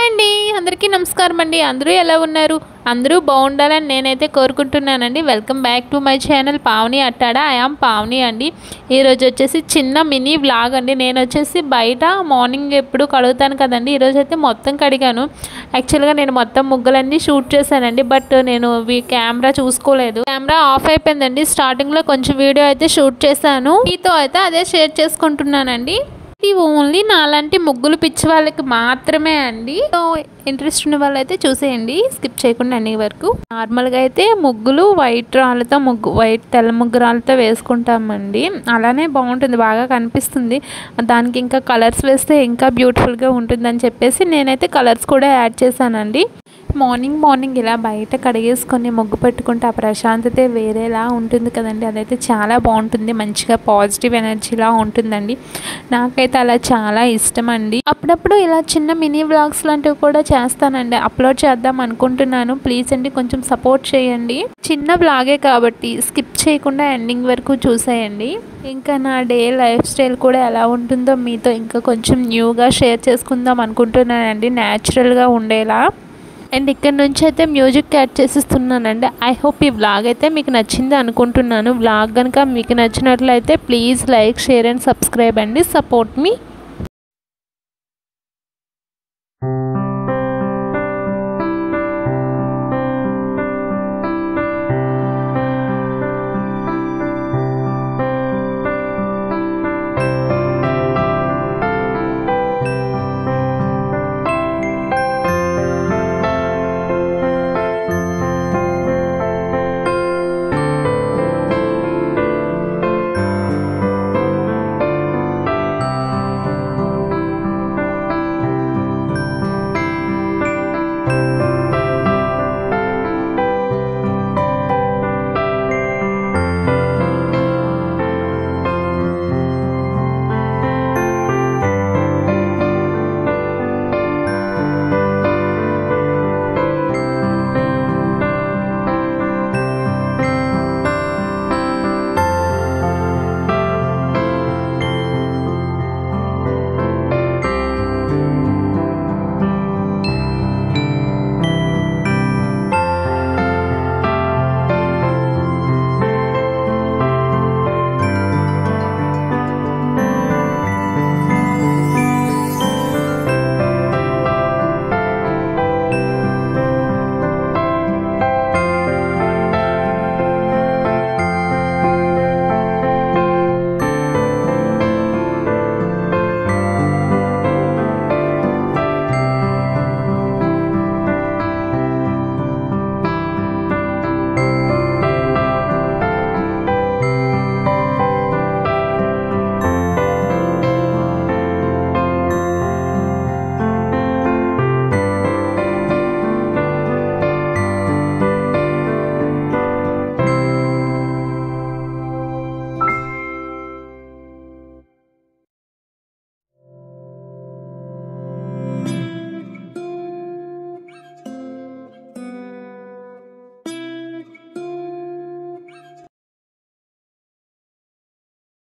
hi అండి అందరికీ నమస్కారం అండి అందరూ ఎలా ఉన్నారు అందరూ బాగుండాలని నేనైతే కోరుకుంటున్నానండి welcome back to my channel Pavani Attada I am Pavani అండి ఈరోజు వచ్చేసి చిన్న మినీ వ్లాగ్ అండి నేను వచ్చేసి బయట మార్నింగ్ ఎప్పుడు కడుగుతాను కదండి ఈరోజు అయితే మొత్తం కడిగాను యాక్చువల్గా నేను మొత్తం ముగ్గులన్నీ షూట్ చేశానండి బట్ నేను ఈ కెమెరా చూసుకోలేదు కెమెరా ఆఫ్ అయిపోయిందండి స్టార్టింగ్లో కొంచెం వీడియో అయితే షూట్ చేశాను మీతో అయితే అదే షేర్ చేసుకుంటున్నానండి ఇది ఓన్లీ నాలాంటి ముగ్గులు పిచ్చి వాళ్ళకి మాత్రమే అండి సో ఇంట్రెస్ట్ ఉన్న వాళ్ళైతే చూసేయండి స్కిప్ చేయకుండా అన్ని వరకు నార్మల్గా అయితే ముగ్గులు వైట్ రాళ్ళతో ముగ్గు వైట్ తెల్ల ముగ్గు రాళ్ళతో వేసుకుంటామండి అలానే బాగుంటుంది బాగా కనిపిస్తుంది దానికి ఇంకా కలర్స్ వేస్తే ఇంకా బ్యూటిఫుల్గా ఉంటుందని చెప్పేసి నేనైతే కలర్స్ కూడా యాడ్ చేశానండి మార్నింగ్ మార్నింగ్ ఇలా బయట కడిగేసుకొని ముగ్గు పెట్టుకుంటే ఆ ప్రశాంతతే వేరేలా ఉంటుంది కదండి అదైతే చాలా బాగుంటుంది మంచిగా పాజిటివ్ ఎనర్జీలా ఉంటుందండి నాకైతే అలా చాలా ఇష్టం అండి అప్పుడప్పుడు ఇలా చిన్న మినీ వ్లాగ్స్ లాంటివి కూడా చేస్తానండి అప్లోడ్ చేద్దాం అనుకుంటున్నాను ప్లీజ్ అండి కొంచెం సపోర్ట్ చేయండి చిన్న వ్లాగే కాబట్టి స్కిప్ చేయకుండా ఎండింగ్ వరకు చూసేయండి ఇంకా నా డే లైఫ్ స్టైల్ కూడా ఎలా ఉంటుందో మీతో ఇంకా కొంచెం న్యూగా షేర్ చేసుకుందాం అనుకుంటున్నానండి న్యాచురల్గా ఉండేలా అండ్ ఇక్కడ నుంచి అయితే మ్యూజిక్ యాడ్ చేసిస్తున్నానండి ఐ హోప్ ఈ వ్లాగ్ అయితే మీకు నచ్చింది అనుకుంటున్నాను వ్లాగ్ కనుక మీకు నచ్చినట్లయితే please like share and subscribe అండి సపోర్ట్ మీ